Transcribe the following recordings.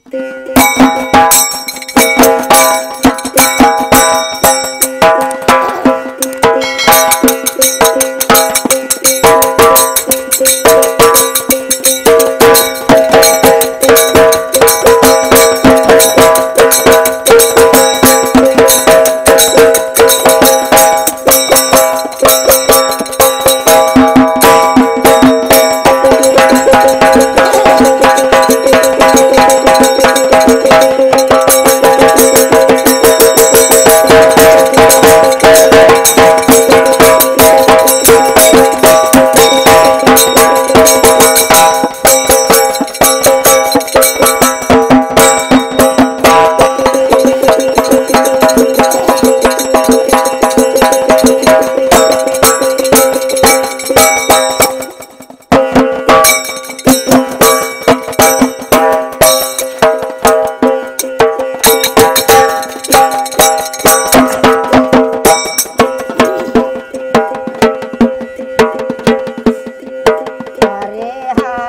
ಹರೇ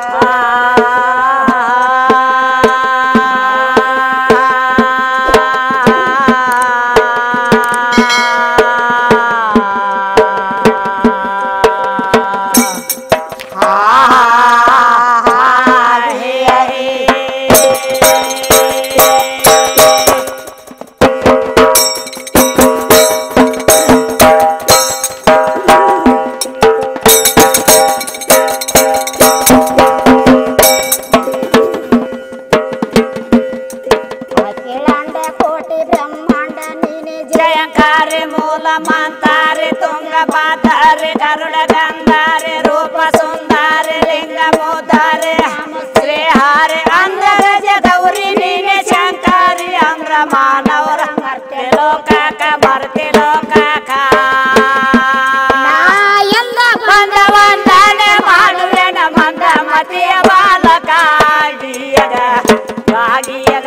ಅಖಿಲಾಂಡ ಕೋಟಿ ಬ್ರಹ್ಮಾಂಡ ನೀನೆ ಜಯ ಜಯಂಕಾರಿ ಮೂಲ ಮಾಂತಾರಿ ತುಂಗ ಪಾತಾರಿ ಗರುಡ ಗಂಧಾರಿ ರೂಪ ಸುಂದಾರಿ ಲಿಂಗ ಮೂದಾರಿ ಶ್ರೀ ಹಾರಿ ಅಂದರಜ ಗೌರಿ ನೀನೆ ಶಂಕಾರಿ ಅಂದ್ರ ಮಾನವರ ಮರ್ತಿ ಲೋಕಾಕ ಮರ್ತಿ ಲೋಕಾಕ ನಾ ಎಲ್ಲ ಬಂದ ವಂದನೆ ಮಾಡುವೆನ ಮಂದ ಮತಿಯ ಬಾಲಕ ಗಿಯಗ ಗಾಗಿಯಗ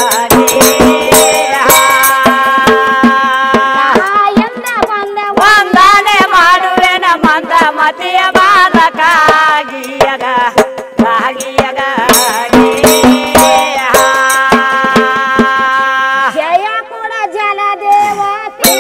ನಾ ಎಲ್ಲ ಬಂದ ವಂದನೆ ಮಾಡುವೆನ ಮಂದ ಮತಿಯ ಬಾಲಕ ಗಿಯಗ ಗಾಗಿಯಗ ಜಯ ಕೂಡ ಜಲ ದೇವತೆ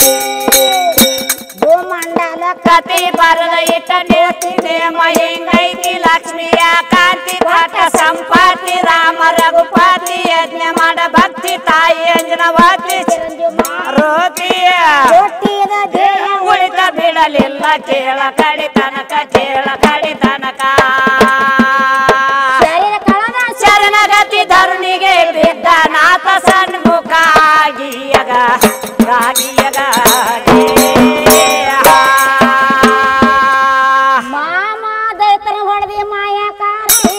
ಭೂಮಂಡಲ ಕತಿ ಬರದ ಇಟ್ಟ ನೇತಿ ನೇಮ ಹೆಂಗೈತಿ ಲಕ್ಷ್ಮಿಯ ಕಾಂತಿ ಭಟ ಸಂಪಾತಿ ರಾಮ ರಘುಪತಿ ಯಜ್ಞ ಮಾಡ ಭಕ್ತಿ ತಾಯಿ ಅಂಜನವತಿ ರೋತಿಯ ಕೊಟ್ಟಿದ ದೇಹ ಉಳಿತ ಬಿಡಲಿಲ್ಲ ಕೇಳ ಕಡಿ ತನಕ ಕೇಳ ಕಡಿ ತನಕ ಶರೀರ ಕಳದ ಶರಣಗತಿ ಧರುಣಿಗೆ ಬಿದ್ದ ನಾಥ ಸನ್ಮುಖ ಆಗಿಯಗ ರಾಗಿಯಗ ಮಾಮ ದೈತನ ಹೊಡೆದಿ ಮಾಯಕಾರಿ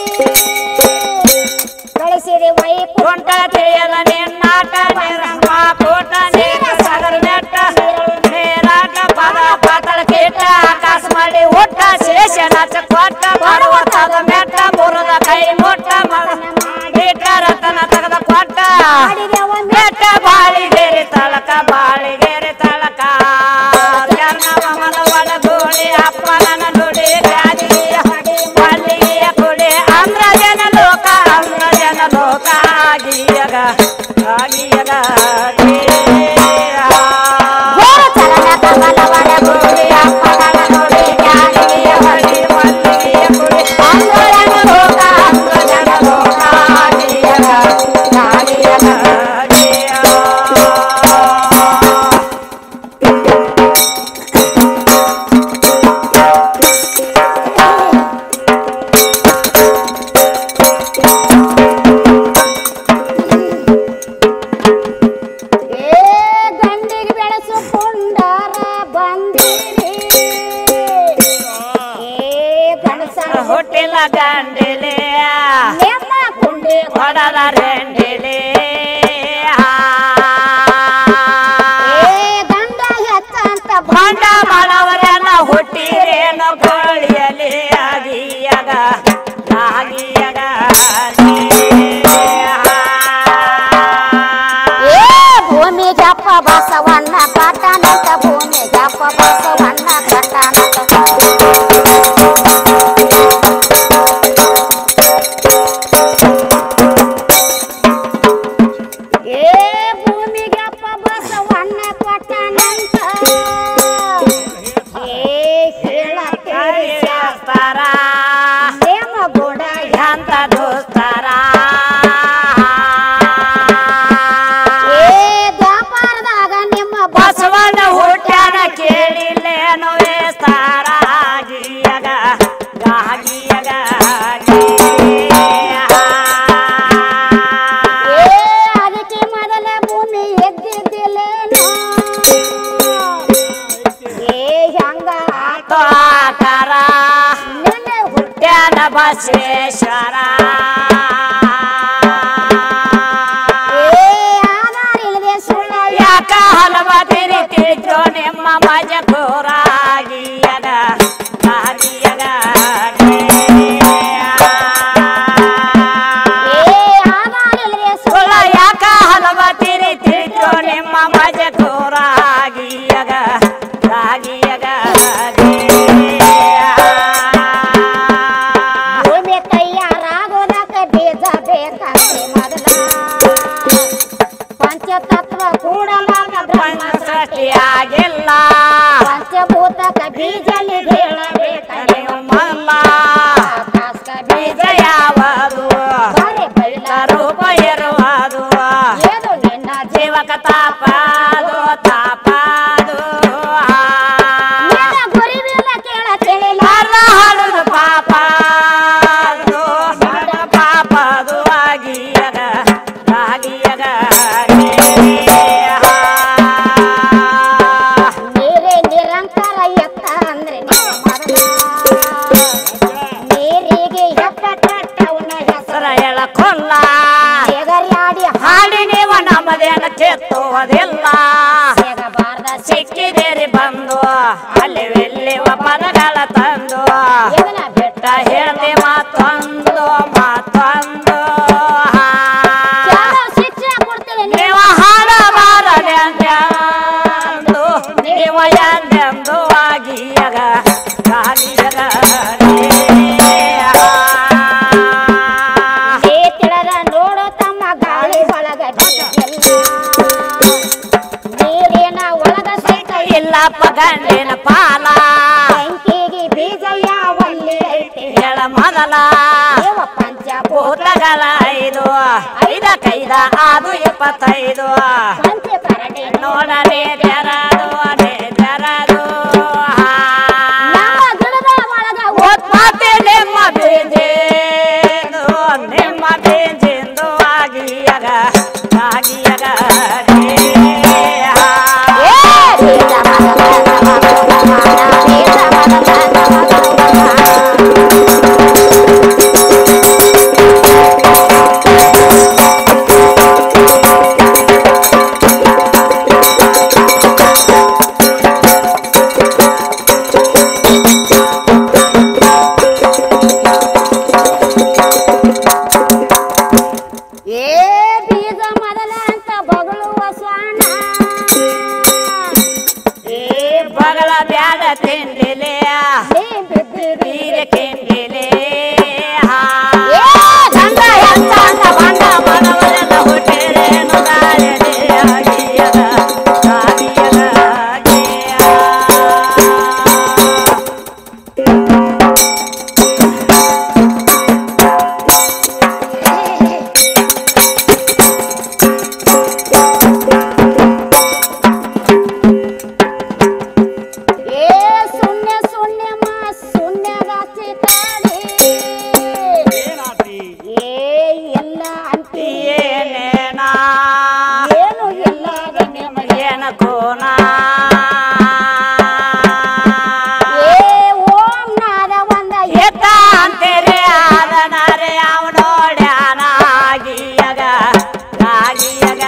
ಕಳಿಸಿರಿ ವೈಕುಂಠ ಕುಂಟ ತಿಳಿಯದ ನಿನ್ನಾಟ ನಿರಂಗ ಕೂಟ ನೀರ ಸಗರ ನೆಟ್ಟ ನೀರಾಟ ಪದ ಪಾತಳ ಕೀಟ ಆಕಾಶ ಮಾಡಿ ಹುಟ್ಟ ಶೇಷ ನಚ ಕೊಟ್ಟ ಪರ್ವತದ ಮೆಟ್ಟ ಮುರದ ಕೈ ಮುಟ್ಟ ಮೀಟ ರತನ ತೆಗೆದ ಕೊಟ್ಟ ಮಾಡಿದೆವ ಬೆಟ್ಟ ಬಾಳಿಗೇರಿ ತಳಕ ಬಾಳಿಗೇರಿ ತಳಕ ಜರ್ನವಮನ ಒಳಗೂಡಿ ಅಪ್ಪನ ನುಡಿ ಗಾದಿಯ ಹೊಡಿ ಮಲ್ಲಿಗೆಯ ಕುಡಿ ಅಂದ್ರ ಜನ ಲೋಕ ಅಂದ್ರ ಜನ ಲೋಕ ಆಗಿಯಗ ಆಗಿಯಗ ಘೋರ ಚಲನ ಕಮಲ ಕುಡಿ ಅಪ್ಪನ ನುಡಿ ಗಾದಿಯ ಹೊಡಿ ಮಲ್ಲಿಗೆಯ ಕುಡಿ ಅಂದ್ರ ಜನ ಲೋಕ ಅಂದ್ರ ಜನ ಲೋಕ ಆಗಿಯಗ ಆಗಿಯಗ ಏ ಗಂಡಿಗೆ ಬೆಳೆಸು ಪುಂಡರ ಬಂದಿರಿ ಏ ಗಣಸರ ಹುಟ್ಟಿಲ್ಲ ಗಂಡಿಲೆ ನಿಮ್ಮ ಕುಂಡಿ ಹೊಡದ ರೆಂಡಿಲೆ ಏ ಗಂಡ ಹೆಚ್ಚಂತ ಬಂಡ ಮಾಡವರೆಲ್ಲ ಹುಟ್ಟಿರೇನು ಕೋಳಿಯಲಿ ಆಗಿಯಗ ಆಗಿಯಗ ಏ ಭೂಮಿ ಜಪ್ಪ ಬಸವಣ್ಣ ಕಟ್ಟನಂತ ಭೂಮಿ ಜಪ್ಪ ಬಸವಣ್ಣ ಕಟ್ಟನಂತ ಬಸವೇಶ್ವರ ಏ ಆಧಾರ ಇಲ್ಲದೆ ಸುಳ್ಳ ಯಾಕ ಹಲವ ತಿರಿ ತಿಳಿದ್ರು ನಿಮ್ಮ ಮಜಕೂರಾಗಿಯಗ ಗಾಗಿಯಗ ಏ ಆಧಾರ ಇಲ್ಲದೆ ಸುಳ್ಳ ಸುಳ್ಳ ಯಾಕ ಹಲವ ತಿರಿ ತಿಳಿದ್ರು ನಿಮ್ಮ ಮಜಕೂರಾಗಿಯಗ ಗಾಗಿಯಗ ಭೂಮಿ ತಯಾರಾಗೋದಕ್ಕ ಬೀಜ ಬೇಕಂತೆ ಮೊದಲ ಪಂಚತತ್ವ ಕೂಡಲಾಗ ಬ್ರಹ್ಮ ಸೃಷ್ಟಿ ಸೃಷ್ಟಿಯಾಗಿಲ್ಲ ಪಂಚಭೂತಕ ಬೀಜಲ್ಲಿ ಹೇಳಬೇಕನೆ ನೀವು ಮಲ್ಲ ಆಕಾಶಕ ಬೀಜ ಬೀಜ ಯಾವುದು ಬಾರೆ ಬೈಲ ರೂಪ ಇರುವುದು ಏದು ನಿನ್ನ ಜೀವ ಜೀವಕ ತಾಪಾದು ತಾಪಾದು ನಿನ್ನ ಗುರಿವಿಲ್ಲ ಕೇಳ ತಿಳಿಲ ಅರ್ಧ ಹಳದು ಪಾಪಾದು ಸಣ್ಣ ಪಾಪದು ಆಗಿಯಗ ಆಗಿಯಗ ನೀರೇ ನಿರಂತರ ಎತ್ತ ಅಂದ್ರೆ ನಿನ್ನ ಮೊದಲ ನೀರಿಗೆ ಎತ್ತ ಕಟ್ಟವನ ಹೆಸರ ಹೆಸರ ಎಳ ಕೊಲ್ಲ ಎಗರ್ಯಾಡಿ ಹಾಡಿ ನೀವು ನಮ್ಮದೇನ ಕೆತ್ತುವುದಿಲ್ಲ ಹಾಗಬಾರ್ದ ಸಿಕ್ಕಿದೇರಿ ಬಂದು ಅಲ್ಲಿ ಇಲ್ಲಿ ಪದಗಳ ತಂದು ಎದನ ಬೆಟ್ಟ ಹೇಳ್ತಿ ಮತ್ತೊಂದು ಮತ್ತೊಂದು ಚಲೋ ಶಿಕ್ಷೆ ಕೊಡ್ತೀನಿ ನೀವು ನೀವು ಹಾಡಬಾರದೆ ಅಂದು ನೀವು ಎಂದೆಂದು ಆಗಿಯಗ ಗಾಳಿಯಗ ಏ ತಿಳದ ನೋಡು ತಮ್ಮ ಗಾಳಿ ಒಳಗ ಬೀಜಲ್ಲ ನೀರಿನ ಒಳಗ ಸಹಿತ ಇಲ್ಲಪ್ಪ ಗಂಡಿನ ಪಾಲ ಬೆಂಕಿಗೆ ಬೀಜ ಯಾವಲ್ಲಿ ಐತಿ ಹೇಳ ಮೊದಲ ದೇವ ಪಂಚಭೂತ ಭೂತಗಳ ಐದು ಐದ ಕೈದ ಆದು ಇಪ್ಪತ್ತೈದು ಪಂಚ ಕರಡಿ ನೋಡದೆ ತೆರದು ಅದೇ ತೆರದು ನಮ್ಮ ಗಿಡದ ಒಳಗ ಮತ್ತೆ ನಿಮ್ಮ ಬೀಜೇನು ನಿಮ್ಮ ಬೀಜಿಂದು ಆಗಿಯಗ ಆಗಿಯಗ ಏ ಬೀಜ ಮಗನ ಮಗನ ಬೀಜ ಮಗನ ಮಗನ ಏ ಬೀಜ ಮೊದಲ ಅಂತ ಬಗಳುವ ಸ್ವಾಣ ಏ ಬಗಲ ಬ್ಯಾಡ ತಿಂಡಿಲೆ ನೀ ಬಿದ್ದಿರಿ ಬೀರ ಕಿಂಡಿಲೆ ಏ ಗಂಡ ಎಂತ ಬಂದ ಮನವರೆಲ್ಲ ಹುಟ್ಟಿರೇನು ದಾರಿಲಿ ಆಗಿಯಗ ಆಗಿಯಗ ಆಗಿಯ ಏ ಶೂನ್ಯ ಶೂನ್ಯ ಮಾ ಶೂನ್ಯ ರಾಶಿ ಕಾಡಿ ಏ ಎಲ್ಲ ಅಂತಿ ಏನೇನಾ ಏನು ಇಲ್ಲದ ನಿಮಗೆ ಏನ ಕೋನ ಏ ಓಂ ನಾದ ಒಂದ ಎತ್ತ ಅಂತೀರಿ ಆದನರೆ ಅವ ನೋಡ್ಯಾನ ಆಗಿಯಗ ಆಗಿಯಗ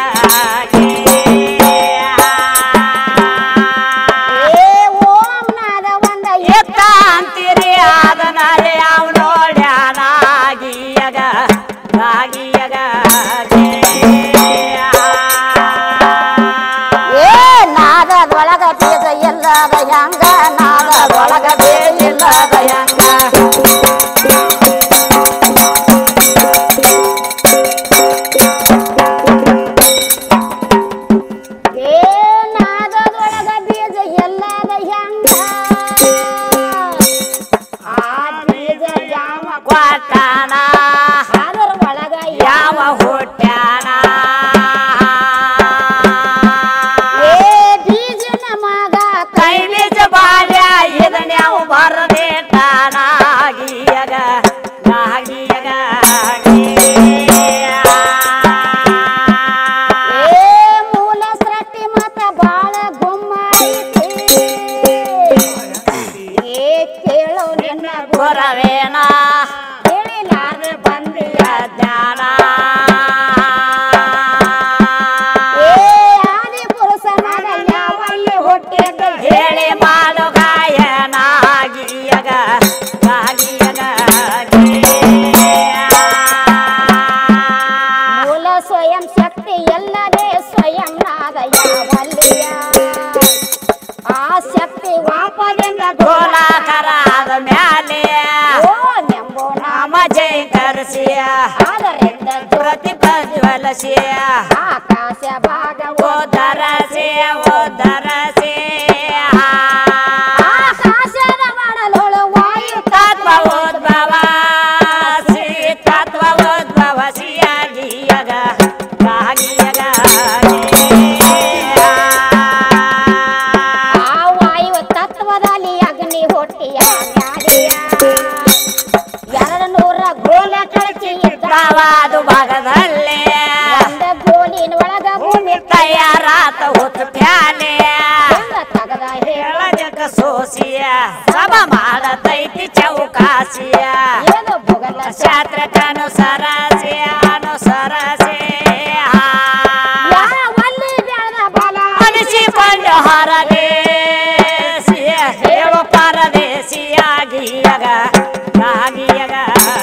ಏ ಓಂ ನಾದ ಒಂದ ಎತ್ತ ಅಂತೀರಿ ಆದನರೆ ಅವ ನೋಡ್ಯಾನ ಆಗಿಯಗ ಆಗಿಯಗ ಏ ನಾದದೊಳಗ ಬೀಜ ಎಲ್ಲದ ಹೆಂಗ ನಾದದೊಳಗ ಬೀಜ ಇಲ್ಲದ ಹೆಂಗ ಏ ನಾದದೊಳಗ ಬೀಜ ಎಲ್ಲದ ಹೆಂಗ ಆ ಬೀಜ ಯಾವ ಕ್ವಾಟಾನ ಅದರ ಒಳಗ ಯಾವ ಹುಟ್ಟ್ಯಾನ ಏ ಬೀಜನ ಮಗ ಕೈ ಬೀಜ ಬಾಲ್ಯ ಇದನ್ಯಾವ ಬರದೇಟಾನ ಆಗಿಯಗ ಆಗಿಯಗ ಏ ಮೂಲ ಸೃಷ್ಟಿ ಮತ ಬಾಳ ಗುಮ್ಮ ಐತಿ ಏ ಕೇಳು ನಿನ್ನ ಗುರವೇನ ಜ್ಞಾನ ಏ ಆದಿ ಪುರುಷನಾದ ಯಾವಲ್ಲಿ ಹುಟ್ಟಿದ ಹೇಳಿ ಮಾಡು ಗಾಯನ ಗೀಯಗ ಗಾಗಿಯಗ ಮೂಲ ಸ್ವಯಂ ಶಕ್ತಿ ಎಲ್ಲದೇ ಸ್ವಯಂ ನಾದ ಯಾವಲ್ಲಿಯ ಆ ಶಕ್ತಿ ವಾಪದಿಂದ ಗೋಲಾಕರಾದ ಮ್ಯಾಲೆ ಓ ನೆಂಬೋ ನಾಮ ನಾಮ ಜೈ ಕರಸಿಯ ಆದ್ದರಿಂದ ಪ್ರತಿಪಜ್ವಲಸಿಯ ಆಕಾಶ ಭಾಗವು ಓ ದರಸೆ ಓ ದರಸೆ ಆಕಾಶದ ಮಾಡಲೋಳು ವಾಯು ತತ್ವೋದ್ಭವ ಶ್ರೀ ತತ್ವೋದ್ಭವ ಸಿಯಾಗಿಯಗ ಗಾಗಿಯಗ ಆ ವಾಯು ತತ್ವದಲ್ಲಿ ಅಗ್ನಿ ಹೊಟ್ಟಿಯ ಮ್ಯಾಲಿಯ ಎರಡು ನೂರ ಗೋಲ ಕಳಚಿ ಇದ್ದ ಪ್ರವಾದು ಭಾಗದಲ್ಲೇ ಒಂದ ಗೋಲಿನ ಒಳಗ ಭೂಮಿ ತಯಾರಾತ ಹೊತ್ತು ಪ್ಯಾಲೆ ಎಲ್ಲ ತಗದ ಹೇಳ ಹೇಳಜಕ ಸೋಸಿಯ ಸಮ ಮಾಡತೈತಿ ಚೌಕಾಸಿಯ ಏನು ಬುಗಲ ಶಾಸ್ತ್ರಕ್ಕನುಸರಸೆ ಅನುಸರಸೆ ಯಾವಲ್ಲಿ ಬೆಳೆದ ಬಲ ಅನಿಸಿಕೊಂಡು ಹರದೇಸಿಯ ಹೇಳು ಪರದೇಸಿಯಾಗಿಯಗ ಗಾಗಿಯಗ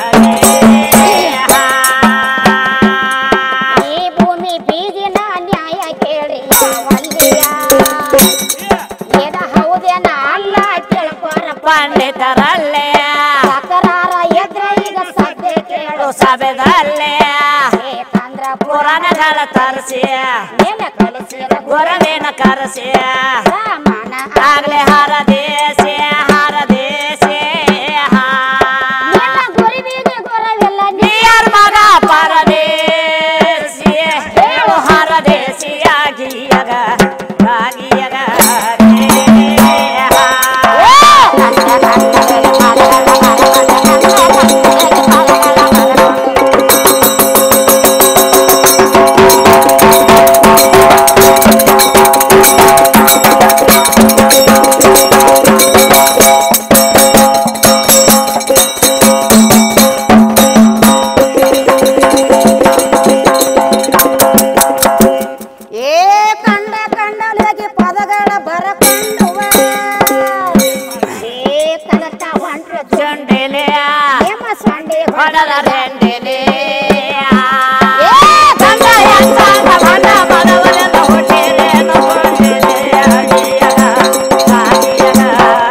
ಈ ಭೂಮಿ ಬೀದಿನ ನ್ಯಾಯ ಕೇಳಿ ಯಾವಲ್ಲಿಯ ಏನ ಹೌದೇನ ಅಲ್ಲ ತಿಳ್ಕೊರ ಪಂಡಿತರಲ್ಲೇ ತಕರಾರ ಎದ್ರ ಈಗ ಸದ್ಯ ಕೇಳು ಸಭೆದಲ್ಲೇ ಏಕಂದ್ರ ಪುರಾಣಗಳ ತರಿಸಿಯ ನೆಲ ಕಲಿಸಿದ ಗುರವೇನ ಕರೆಸಿಯ ರಾಮನ ಆಗ್ಲೇ ಹರದೇಸಿ ಹರದೇಸಿ ನೆಲ ಗುರುವಿಗೆ ಗುರವಿಲ್ಲ ನೀ ನೀರ್ ಮಗ ಪರದೇಸಿ ಹೇಳು ಹರದೇಸಿಯಾಗಿಯಗ ಗಾಗಿಯಗ ಏ ಕಂಡ ಕಂಡಲಾಗಿ ಪದಗಳ ಬರಕೊಂಡುವ ಏ ಕನಕ ಹೊಂಟ್ರ ಚಂಡಿಲೆಯ ಹೇಮ ಸಂಡೆ ಹೊಡದ ರೆಂಡಿಲೆ ಏ ಗಂಡ ಎಂತಾಗ ಬಣ್ಣ ಬದವಲೆಂದ ಹುಟ್ಟಿರೇನು ಕೊಂಡಿಲೆಯಾಗಿಯಗ ಗಾಗಿಯಗ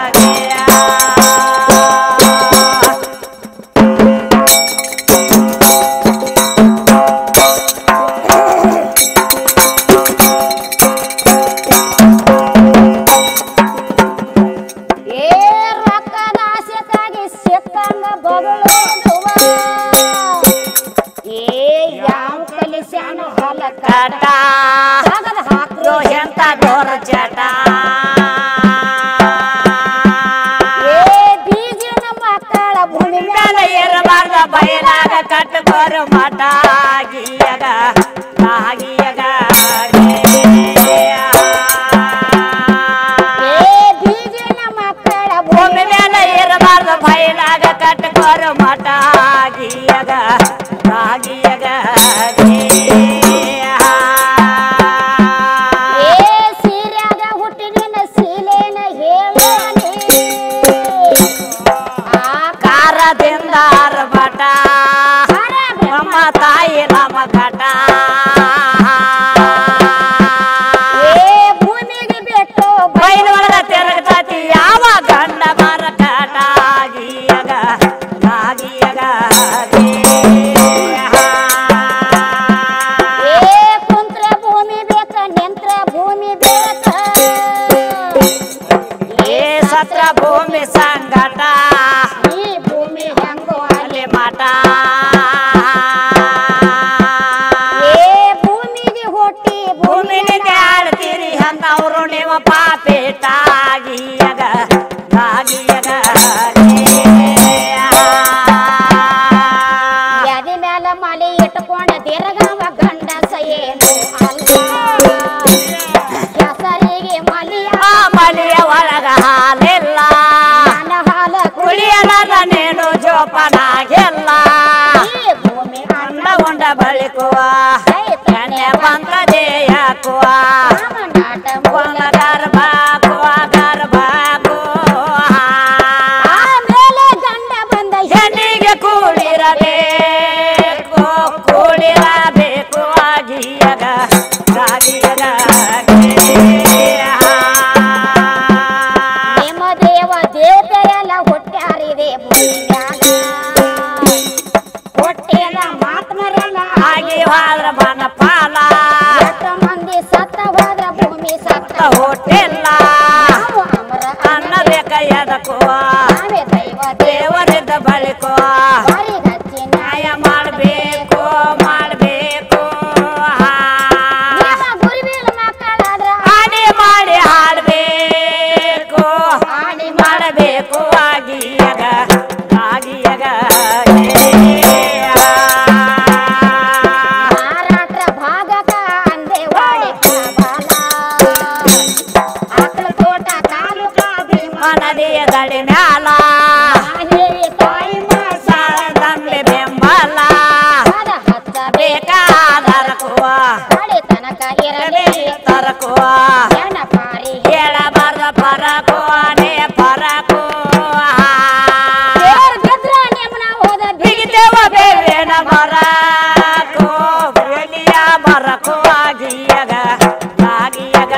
ಏ ರೊಕ್ಕದ ಆಸೆಗಾಗಿ ಸಿಕ್ಕಂಗ ಬಗಳುದುವ ಏ ಯಾವ ಕಲಿಸ್ಯಾನ ಹೊಲಕ ಕಟ ತಗದ ಹಾಕ್ರು ಎಂತ ದೊರ ಚಟ ಏ ಬೀಜಿನ ಮಕ್ಕಳ ಭೂಮಿ ಮೇಲೆ ಇರಬಾರ್ದ ಬಯಲಾಗ ಕಟ್ಟಬರು ಮಠ ಗೀಯಗ ಗಾಗಿಯಗ ಏ ಬೀಜಿನ ಮಕ್ಕಳ ಭೂಮಿ ಭೂಮಿ ಮೇಲೆ ಇರಬಾರ್ದ ಬಯಲಾಗ ಕಟ್ಟಬರು ಮಠ ಗೀಯಗ ಗಾಗಿಯಗ ಏ ಸೀರ್ಯಾಗ ಹುಟ್ಟಿನ ಸೀಲೇನ ಹೇಳೋನಿ ಆ ಕಾರದಿಂದ ಅರ್ಬಟ ನಮ್ಮ ತಾಯಿ ನಮ್ಮ ಕಟ ಏ ಭೂಮಿಗೆ ಬಿಟ್ಟು ಬೈಲೊಳಗ ತಿರುಗ್ತತಿ ಯಾವ ಗಂಡ ಮರ ಕಟಾಗಿಯಗ ಗಾಗಿಯಗ ಏ ಕುಂತ್ರ ಭೂಮಿ ಬೇಕ ನಿಂತ್ರ ಭೂಮಿ ಬೇಕ ಏ ಸತ್ರ ಭೂಮಿ ಸಂಗಟ ಈ ಭೂಮಿ ಹೆಂಗೋ ಅಲ್ಲಿ ಅಲ್ಲಿ ಮಠ ಏ ಭೂಮಿಗೆ ಹುಟ್ಟಿ ಭೂಮಿ ಭೂಮಿನಿಂದ ಆಳ್ತೀರಿ ಅಂದವರು ನೀವು ಪಾಪೇಟಾಗಿಯಗ ಗಾಗಿಯಗ ಎದೆ ಮ್ಯಾಲ ಮಲೆ ಇಟ್ಕೊಂಡ ದೀರ್ಘವ ಗಂಡಸ ಏನು ಅಲ್ಲ ಕೆಸರಿಗೆ ಮಲಿಯ ಆ ಮಲಿಯ ಒಳಗ ಹಾಲಿಲ್ಲ ನನ್ನ ಹಾಲ ಕುಡಿ ಕುಳಿಯದ ನೀನು ಜೋಪನಾಗೆಲ್ಲ ಈ ಭೂಮಿ ಅನ್ನ ಉಂಡ ಉಂಡ ಬಳಿಕುವ ಎಣ್ಣೆ ಬಂತ ದೇಯಕುವ ರಾಮನಾಟ ಒಂದ ಗರ್ಭಾಕುವ ಗರ್ಭಾಕುವ ಆಮೇಲೆ ಗಂಡ ಬಂದ ಹೆಣ್ಣಿಗೆ ಕೂಡಿರಬೇಕು ಕೂಡಿರಬೇಕು ಆಗಿಯಗ ಗಾಗಿಯಗ ನಿಮ್ಮ ದೇವ ದೇವತೆಯೆಲ್ಲ ಹುಟ್ಟ್ಯಾರಿದೆ ಭೂಮಿಯಾಗ ಹೊಟ್ಟೆದ ಮಾತ್ಮರೆಲ್ಲ ಆಗಿ ಹೋದ್ರ ಬನ ಪಾಲ ಎಷ್ಟು ಮಂದಿ ಸತ್ತ ಹೋದ್ರ ಭೂಮಿ ಸತ್ತ ಹೊಟ್ಟಿಲ್ಲ ನಾವು ಅಮರ ಅನ್ನಬೇಕ ಎದಕ್ಕುವ ನಾವೇ ದೈವ ದೇವ ದೇವರಿದ್ದ ಬಳಿಕೋ ಬಾರಿಗಚ್ಚಿ ನ್ಯಾಯ ನ್ಯಾಯ ಮಾಡಬೇಕು ಮಾಡಬೇಕು ನಿಮ್ಮ ಗುರುವಿನ ಮಕ್ಕಳಾದ್ರ ಹಾಡಿ ಮಾಡಿ ಹಾಡಬೇಕು ಹಾಡಿ ಮಾಡಬೇಕು ಆಗಿಯಗ ಆಗಿಯಗ ಮಾರಾಟ ಭಾಗಕ ಅಂದೆ ವಾಡಿ ಬಾಲ ಆಕಳ ತೋಟ ತಾಲೂಕ ಭೀಮ ನದಿಯ ದಡಿ ಮ್ಯಾಲ ಮಹಾದೇವಿ ತಾಯಿ ಮಾಸ ಸಾರದಂಬೆ ಬೆಂಬಲ ಪದ ಹತ್ತ ಬೇಕಾದರಕುವ ಬೇಡಿ ತನಕ ಇರಲಿ ತರಕುವ ಜನ ಪಾರಿ ಹೇಳಬಾರ್ದ ಪರಕುವನೆ ಪರಕು ದೇವ್ರ ಬಿದ್ರ ನಿಮ್ಮನ ಹೋದ ಬಿಗಿತೇವ ಬೇವೇನ ಮರಕು ಬೆಳಿಯ ಮರಕು ಆಗಿಯಗ ಆಗಿಯಗ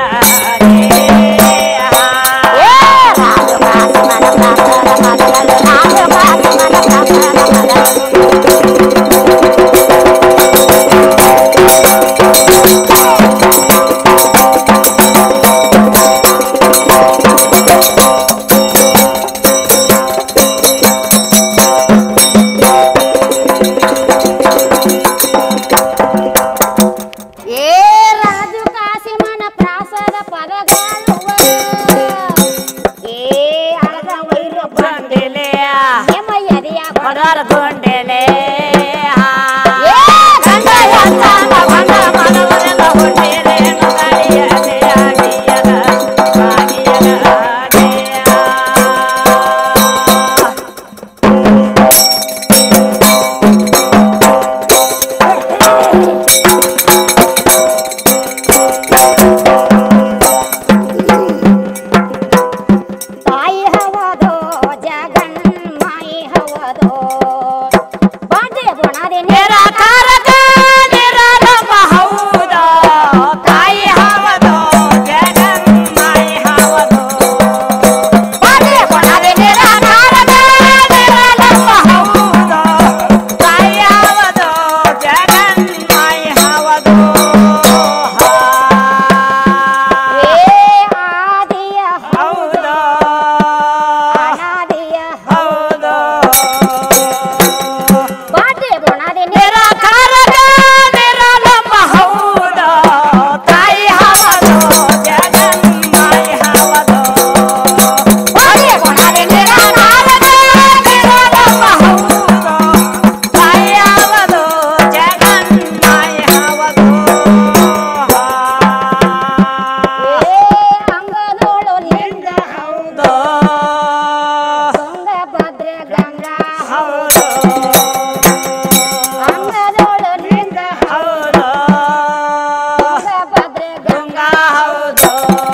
ಏ ರಾಜು ಕಾಸಿಮನ ಪ್ರಾಸದ ಪದಗಾಳುವ ಏ ಅಳದ ವೈರು ಗೊಂಡೆಲೆಯ ನಿಮ್ಮ ಎದೆಯ ಹೊಡರ ಗೊಂಡೆಲೆ ಏ ಗಂಡ ಎಂತಾನ ಬಂದ ಮನವರೆಲ್ಲ ಹೊಂಟೇನೆ ಗಾಳಿಯಲೆ ಆಗಿಯಗ ಆಗಿಯಗ ತಾಯಿ ಹವದೋ ಜಗನ್ ಮಾಯಿ ಹವದೋ ಬಾಜೆ ಬುಣಾದೆ ನೇರ ನಿರಾಕಾರಕ ನಿರಾಲಂಬ ಹೌದ ತಾಯಿ ಹವದು ಜಗನ್ಮಾಯಿ ಹವದು ಬಾಜೆ ಬುಣಾದೆ ನಿರಾಕಾರಕ ನಿರಾಲಂಬ ಹೌದ ತಾಯಿ ಹವದು ಜಗನ್ಮಾಯಿ ಹವದು ಏ ಆದಿಯ ಹೌದು ಅನಾದಿಯ ಹೌದು ಬಾಜೆ ಬುಣಾದೆ ನೇರ ನಿರಾಕಾರಕ ನಿರಾಲಂಬ ಹೌದ ತಾಯಿ ಹವದು ಜಗನ್ಮಾಯಿ ಹವದು ಬಾಜೆ ಬುಣಾದೆ ನೇರ ನಿರಾಕಾರಕ ನಿರಾಲಂಬ ಹೌದ ತಾಯಿ ಹವದು ಜಗನ್ಮಾಯಿ ಹವದು ಏ ಅಂಗದೋಳು ಲಿಂಗ ಹೌದು ತುಂಗಭದ್ರೆ ಗಂಗಾ ಹೌದು ಅಂಗದೋಳು ಲಿಂಗ ಹೌದು ತುಂಗಭದ್ರೆ ಗಂಗಾ ಗಂಗಾ ಹೌದು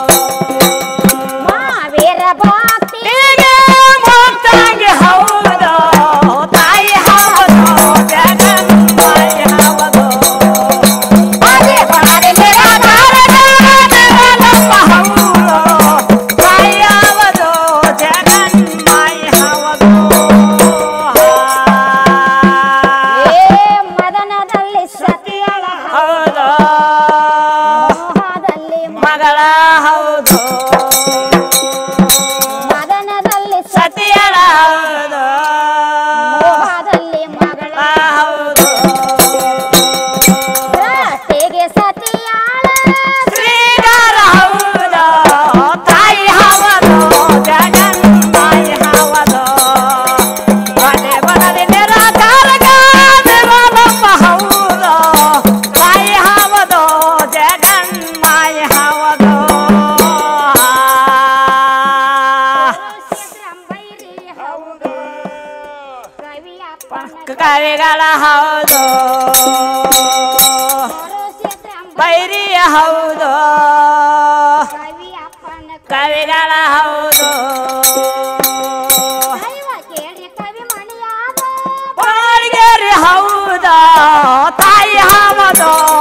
ಮಾವೀರ ಭಕ್ತಿ ಹೀಗೆ ಮುಕ್ತಾಗಿ ಹೌದು ತಾಯಿ ಹೌದು ಜಗನ್ಮಾಯಿ ಹೌದು ಬಾಜೆ ಬುಣಾದೆ ನೇರ ನಿರಾಕಾರಕ ನಿರಾಲಂಬ ಹೌದು ತಾಯಿ ಹೌದು ಜಗನ್ಮಾಯಿ ಹೌದು ಅಪ್ಪನ ಕವಿಗಳ ಹೌದು ಕ್ಷೇತ್ರ ಬೈರಿ ಹೌದು ಕವಿ ಅಪ್ಪನ ಕವಿಗಳ ಹೌದು ದೈವ ಕೇಳಿ ಕವಿ ಮಣಿಯಾದ ಬಾಳ್ಗೆರಿ ಹೌದ ತಾಯಿ ಹೌದು